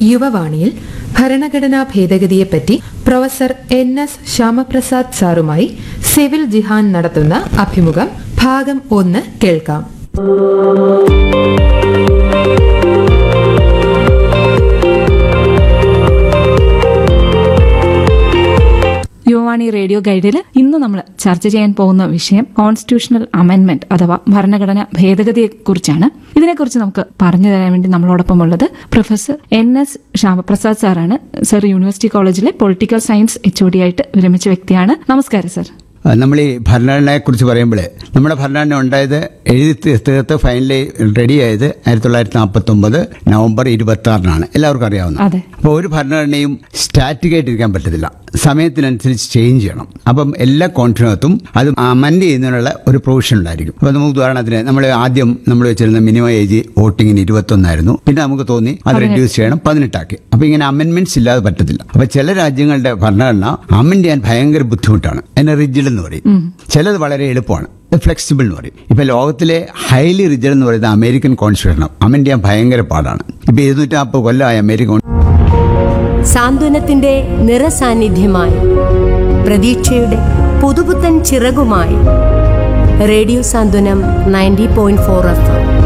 യുവവാണിയിൽ ഭരണഘടനാ ഭേദഗതിയെപ്പറ്റി professor N S Shyamaprasad സാറുമായി സിവിൽ ജിഹാൻ നടത്തുന്ന അഭിമുഖം ഭാഗം ഒന്ന് കേൾക്കാം യുവവാണി റേഡിയോ ഗൈഡിൽ ഇന്ന് നമ്മൾ ചർച്ച ചെയ്യാൻ പോകുന്ന വിഷയം കോൺസ്റ്റിറ്റ്യൂഷണൽ അമെന്റ്മെന്റ് അഥവാ ഭരണഘടന ഭേദഗതിയെ കുറിച്ചാണ് ഇതിനെക്കുറിച്ച് നമുക്ക് പറഞ്ഞു തരാൻ വേണ്ടി നമ്മളോടൊപ്പം ഉള്ളത് പ്രൊഫസർ എൻ എസ് ശ്യാമപ്രസാദ് സാറാണ് sir university college political science H ആയിട്ട് വിരമിച്ച വ്യക്തിയാണ് നമസ്കാരം സർ നമ്മൾ ഈ ഭരണഘടനയെ കുറിച്ച് പറയുമ്പോൾ നമ്മുടെ ഭരണഘടന ഉണ്ടായത് എഴുതി തീ- തീർത്ത് ഫൈനലി റെഡിയായത് ആയിരത്തി തൊള്ളായിരത്തി നാൽപ്പത്തി ഒമ്പത് നവംബർ ഇരുപത്തി ആറിനാണ് എല്ലാവർക്കും അറിയാവുന്ന അതെ. അപ്പോൾ ഒരു ഭരണഘടനയും സ്റ്റാറ്റിക് ആയിട്ട് ഇരിക്കാൻ പറ്റത്തില്ല സമയത്തിനനുസരിച്ച് ചേഞ്ച് ചെയ്യണം അപ്പം എല്ലാ കോൺഫിനകത്തും അത് അമൻഡ് ചെയ്യുന്നതിനുള്ള ഒരു പ്രൊവിഷൻ ഉണ്ടായിരിക്കും അപ്പോൾ നമുക്ക് ഉദാഹരണത്തിന് നമ്മൾ ആദ്യം നമ്മൾ വെച്ചിരുന്ന മിനിമം ഏജ് വോട്ടിങ്ങിന് ഇരുപത്തൊന്നായിരുന്നു പിന്നെ നമുക്ക് തോന്നി അത് റെഡ്യൂസ് ചെയ്യണം പതിനെട്ടാക്കി അപ്പോൾ ഇങ്ങനെ അമെൻമെന്റ്സ് ഇല്ലാതെ പറ്റത്തില്ല അപ്പോൾ ചില രാജ്യങ്ങളുടെ ഭരണഘടന അമെൻഡ് ചെയ്യാൻ ഭയങ്കര ബുദ്ധിമുട്ടാണ് അതിനെ റിജിഡ് എന്ന് പറയും ചിലത് വളരെ എളുപ്പമാണ് ഫ്ലെക്സിബിൾ എന്ന് പറയും ഇപ്പൊ ലോകത്തിലെ ഹൈലി റിജിഡ് എന്ന് പറയുന്നത് അമേരിക്കൻ കോൺസ്റ്റിറ്റ്യൂഷൻ അമെൻഡ് ചെയ്യാൻ ഭയങ്കര പാടാണ് ഇപ്പൊ ഇരുന്നൂറ്റി നാൽപ്പത് കൊല്ലമായ അമേരിക്കൻ സാന്ത്വനത്തിന്റെ നിറസാന്നിധ്യമായി പ്രതീക്ഷയുടെ പുതുപുത്തൻ ചിറകുമായി radio Santhwanam ninety point four F